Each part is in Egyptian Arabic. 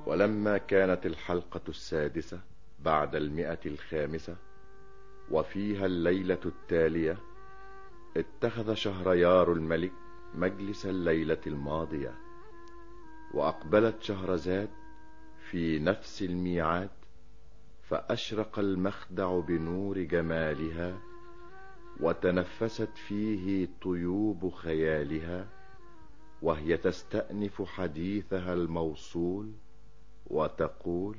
ولما كانت الحلقة السادسة بعد المئة الخامسة وفيها الليلة التالية اتخذ شهريار الملك مجلس الليلة الماضية وأقبلت شهرزاد في نفس الميعاد فأشرق المخدع بنور جمالها وتنفست فيه طيوب خيالها وهي تستأنف حديثها الموصول وتقول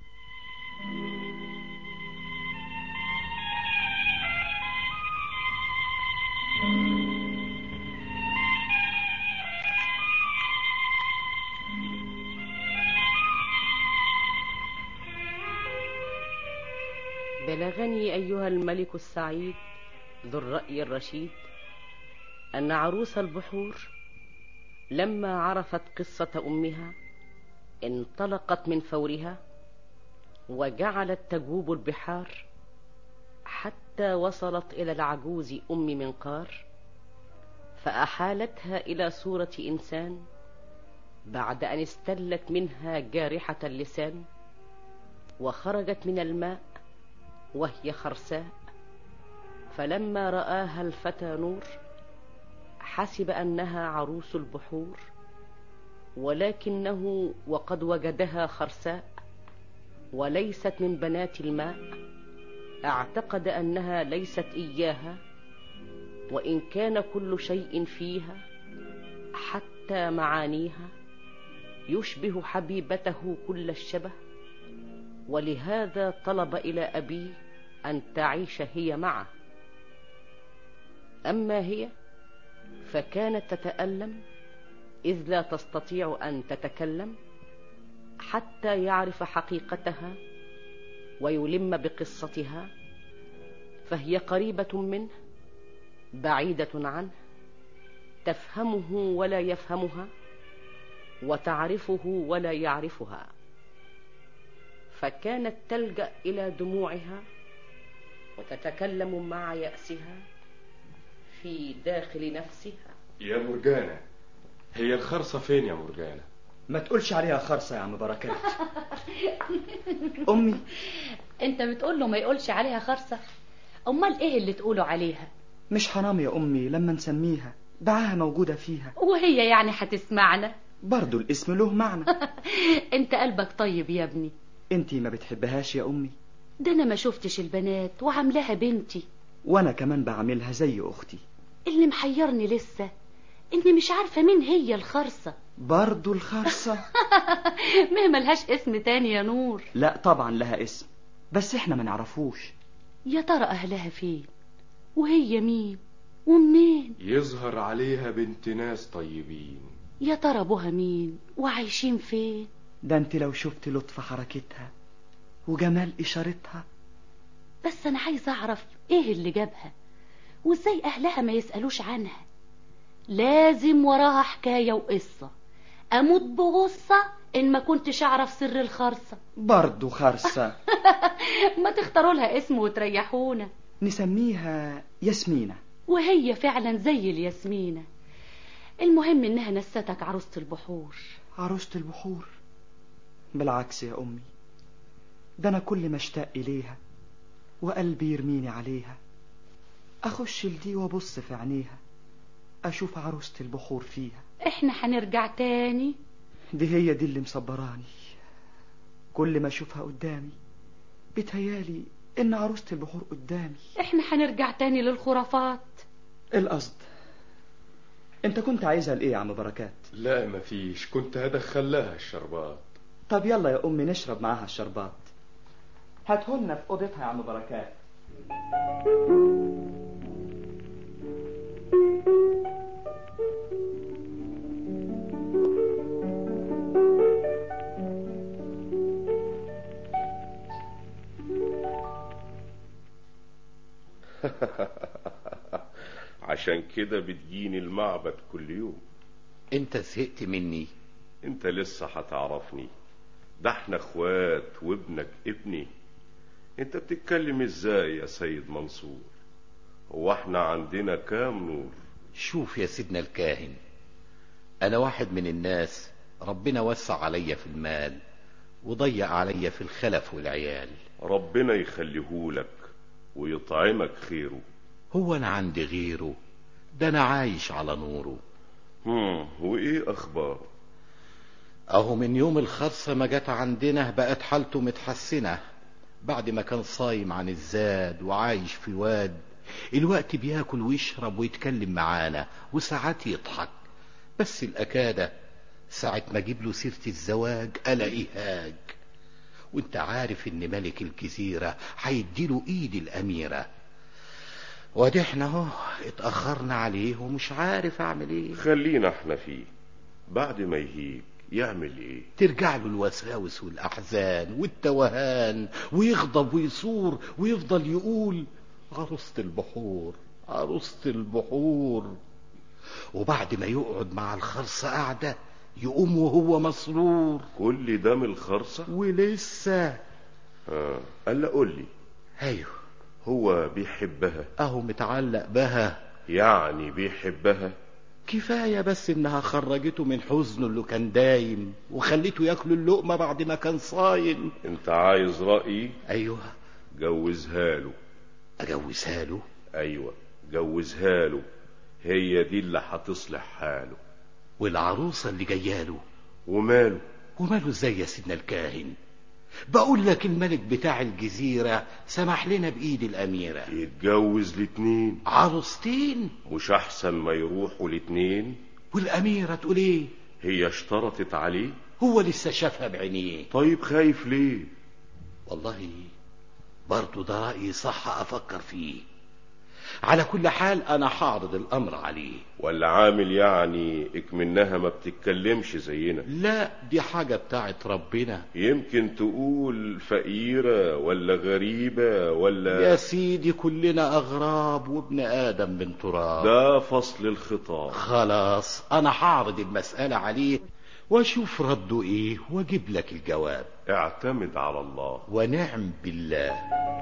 بلغني أيها الملك السعيد ذو الرأي الرشيد أن عروس البحور لما عرفت قصة أمها انطلقت من فورها وجعلت تجوب البحار حتى وصلت إلى العجوز أم منقار فأحالتها إلى صورة إنسان بعد أن استلت منها جارحة اللسان وخرجت من الماء وهي خرساء فلما رآها الفتى نور حسب أنها عروس البحور ولكنه وقد وجدها خرساء وليست من بنات الماء اعتقد أنها ليست إياها وإن كان كل شيء فيها حتى معانيها يشبه حبيبته كل الشبه ولهذا طلب إلى أبيه أن تعيش هي معه أما هي فكانت تتألم إذ لا تستطيع أن تتكلم حتى يعرف حقيقتها ويلم بقصتها فهي قريبة منه بعيدة عنه تفهمه ولا يفهمها وتعرفه ولا يعرفها فكانت تلجأ إلى دموعها وتتكلم مع يأسها في داخل نفسها يا مرجانة هي الخرصة فين يا مرجانة ما تقولش عليها خرصة يا عم بركات أمي انت بتقول له ما يقولش عليها خرصة امال ايه اللي تقوله عليها مش حرام يا أمي لما نسميها دعاها موجودة فيها وهي يعني هتسمعنا برضو الاسم له معنى انت قلبك طيب يا ابني انتي ما بتحبهاش يا أمي ده انا ما شفتش البنات وعاملاها بنتي وأنا كمان بعملها زي أختي اللي محيرني لسه اني مش عارفة مين هي الخرصة برضو الخرصة ما ملهاش اسم تاني يا نور لا طبعا لها اسم بس احنا ما نعرفوش يا ترى اهلها فين وهي مين ومنين يظهر عليها بنت ناس طيبين يا ترى ابوها مين وعايشين فين ده انت لو شفت لطف حركتها وجمال إشارتها بس انا عايزه اعرف ايه اللي جابها وازاي اهلها ما يسالوش عنها لازم وراها حكايه وقصه اموت بغصه ان ما كنتش اعرف سر الخرصه برضو خرصة ما تختاروا لها اسم وتريحونا نسميها ياسمينة وهي فعلا زي الياسمينة المهم انها نستك عروسة البحور عروسة البحور بالعكس يا أمي ده أنا كل ما اشتاق إليها وقلبي يرميني عليها أخش لدي وأبص في عينيها أشوف عروسة البحور فيها احنا هنرجع تاني دي هي دي اللي مصبراني كل ما أشوفها قدامي بتهيالي إن عروسة البحور قدامي احنا هنرجع تاني للخرافات القصد انت كنت عايزها لإيه يا عم بركات لا مفيش كنت هدخل لها الشربات طب يلا يا أمي نشرب معاها الشربات هاتهولنا في أوضتها يا عم بركات عشان كده بتجيني المعبد كل يوم انت زهقت مني انت لسه هتعرفني ده احنا اخوات وابنك ابني انت بتتكلم ازاي يا سيد منصور هو احنا عندنا كام نور شوف يا سيدنا الكاهن انا واحد من الناس ربنا وسع عليا في المال وضيق عليا في الخلف والعيال ربنا يخليهولك ويطعمك خيره هو انا عندي غيره ده انا عايش على نوره هم وايه اخباره اهو من يوم الخرصة ما جت عندنا بقت حالته متحسنة بعد ما كان صايم عن الزاد وعايش في واد الوقت بياكل ويشرب ويتكلم معانا وساعات يضحك بس الأكادة ساعة ما اجيب له سيرة الزواج ألاقيه هاج وانت عارف ان ملك الجزيرة هيديله ايد الاميرة وادي احنا اهو اتأخرنا عليه ومش عارف اعمل ايه خلينا احنا فيه بعد ما يهيج يعمل ايه ترجع له الوساوس والأحزان والتوهان ويغضب ويصور ويفضل يقول عروسة البحور عروسة البحور وبعد ما يقعد مع الخرصة قاعدة يقوم وهو مسرور كل ده من الخرصة ولسه آه. قال قول لي ايوه هو بيحبها اهو متعلق بها يعني بيحبها كفاية بس انها خرجته من حزنه اللي كان دايم وخليته ياكل اللقمة بعد ما كان صايم انت عايز رأيي ايوه جوزها له اجوزها له ايوه جوزها له هي دي اللي هتصلح حاله والعروسة اللي جاياله وماله وماله ازاي يا سيدنا الكاهن بقول لك الملك بتاع الجزيرة سمح لنا بإيد الأميرة يتجوز الاتنين عروستين مش احسن ما يروحوا الاتنين والأميرة تقول ايه هي اشترطت عليه هو لسه شافها بعينيه طيب خايف ليه والله برضو ده رأيي صح أفكر فيه على كل حال أنا حاعرض الأمر عليه ولا عامل يعني اكمنها ما بتتكلمش زينا لا دي حاجة بتاعت ربنا يمكن تقول فقيرة ولا غريبة يا ولا سيدي كلنا أغراب وابن آدم من تراب ده فصل الخطاب خلاص أنا هعرض المسألة عليه وأشوف رده إيه وأجيب لك الجواب اعتمد على الله ونعم بالله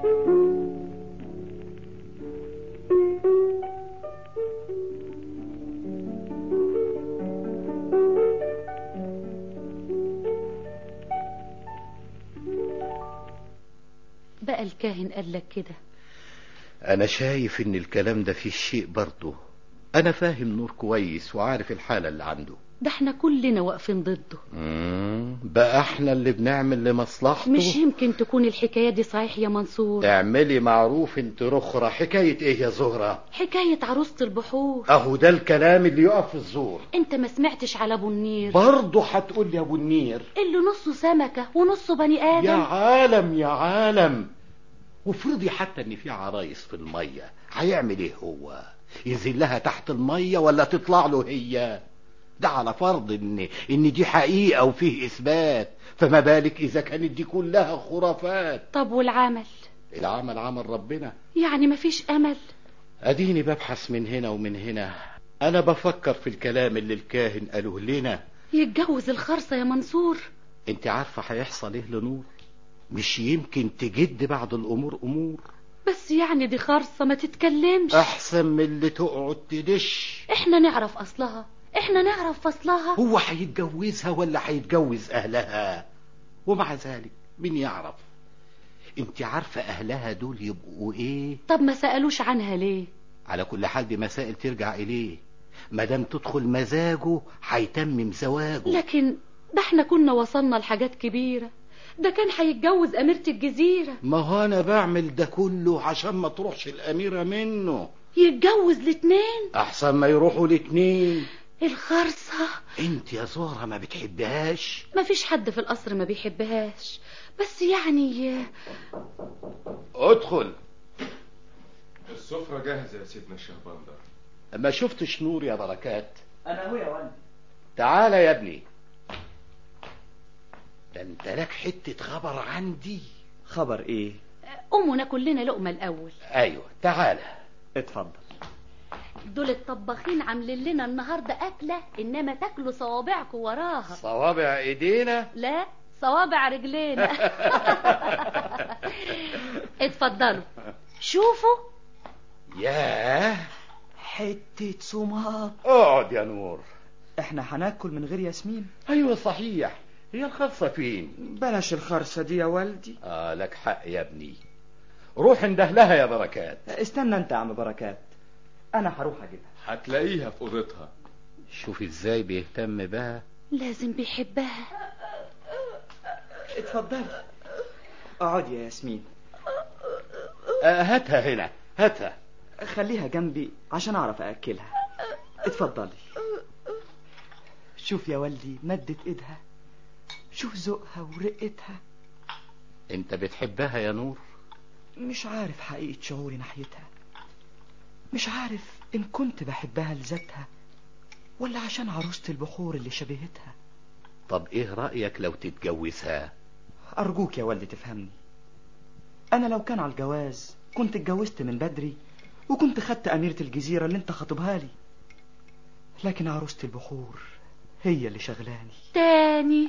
بقى الكاهن قال لك كده أنا شايف إن الكلام ده فيه شيء برضه أنا فاهم نور كويس وعارف الحالة اللي عنده ده احنا كلنا واقفين ضده مم، بقى احنا اللي بنعمل لمصلحته مش يمكن تكون الحكاية دي صحيح يا منصور اعملي معروف انت رخرة حكاية ايه يا زهرة حكاية عروسة البحور اهو ده الكلام اللي يقف في الزور انت ما سمعتش على ابو النير برضه هتقول لي يا ابو النير اللي نصه سمكة ونصه بني يا آدم عالم يا عالم وافرضي حتى ان في عرايس في المية هيعمل ايه هو يذلها تحت المية ولا تطلع له هي ده على فرض ان ان دي حقيقة وفيه اثبات فما بالك اذا كانت دي كلها خرافات طب والعمل العمل عمل ربنا يعني مفيش امل اديني ببحث من هنا ومن هنا انا بفكر في الكلام اللي الكاهن قاله لنا يتجوز الخرصة يا منصور انت عارفة هيحصل ايه لنور مش يمكن تجد بعد الامور امور بس يعني دي خرصة ما تتكلمش احسن من اللي تقعد تدش احنا نعرف اصلها احنا نعرف فصلها هو هيتجوزها ولا هيتجوز اهلها ومع ذلك مين يعرف انت عارفة اهلها دول يبقوا ايه طب ما سألوش عنها ليه على كل حال دي مسائل ترجع اليه مادام تدخل مزاجه هيتمم زواجه لكن ده احنا كنا وصلنا لحاجات كبيرة ده كان هيتجوز أميرة الجزيرة ما هو انا بعمل ده كله عشان ما تروحش الاميرة منه يتجوز الاتنين احسن ما يروحوا الاتنين الخرصة انت يا زهرة ما بتحبهاش مفيش حد في القصر ما بيحبهاش بس يعني ادخل السفرة جاهزة يا سيدنا الشهبندر ما شفتش نور يا بركات انا هو يا ولد تعالى يا ابني ده انت لك حتة خبر عندي خبر ايه قوموا ناكل لنا لقمة الأول ايوه تعالى اتفضل دول الطباخين عاملين لنا النهاردة أكلة إنما تاكلوا صوابعكم وراها صوابع ايدينا لا صوابع رجلينا اتفضلوا شوفوا ياه حتة سماط اقعد يا نور احنا هناكل من غير ياسمين ايوه صحيح هي الخرصة فين بلاش الخرصة دي يا والدي آه لك حق يا ابني روح انده لها يا بركات استنى انت يا عم بركات انا هروح اجيبها هتلاقيها في اوضتها شوف ازاي بيهتم بها لازم بيحبها اتفضلي اقعدي يا ياسمين آه هاتها هنا هاتها خليها جنبي عشان اعرف اكلها اتفضلي شوف يا والدي مدت ايدها شوف ذوقها ورقتها انت بتحبها يا نور مش عارف حقيقة شعوري ناحيتها مش عارف إن كنت بحبها لذاتها ولا عشان عروسة البحور اللي شبهتها طب ايه رأيك لو تتجوزها أرجوك يا والدي تفهمني أنا لو كان على الجواز كنت اتجوزت من بدري وكنت خدت أميرة الجزيرة اللي انت خطبها لي لكن عروسة البحور هي اللي شغلاني تاني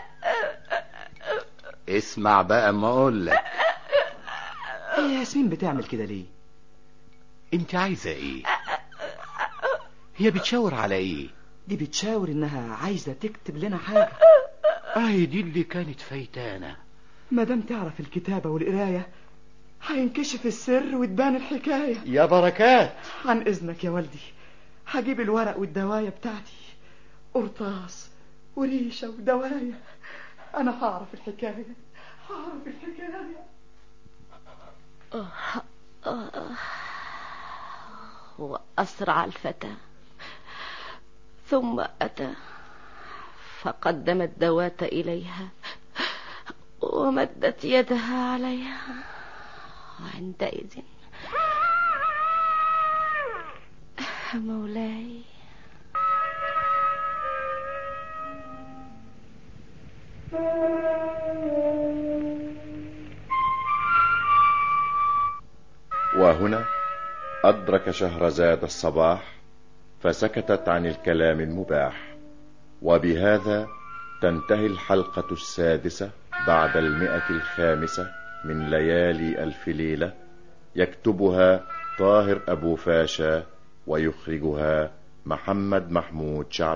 اسمع بقى ما اقول لك هي ياسمين بتعمل كده ليه انت عايزة ايه هي بتشاور على ايه دي بتشاور إنها عايزة تكتب لنا حاجة اهي دي اللي كانت فايتانا ما دام تعرف الكتابة والقراية هينكشف السر وتبان الحكاية يا بركات عن إذنك يا والدي هجيب الورق والدواية بتاعتي قرطاس وريشة ودواية أنا هعرف الحكاية هعرف الحكاية وأسرع الفتى ثم أتى فقدم الدوات إليها ومدت يدها عليها وعندئذ مولاي وهنا أدرك شهرزاد الصباح فسكتت عن الكلام المباح وبهذا تنتهي الحلقة السادسة بعد المئة الخامسة من ليالي ألف ليلة يكتبها طاهر أبو فاشا ويخرجها محمد محمود شعب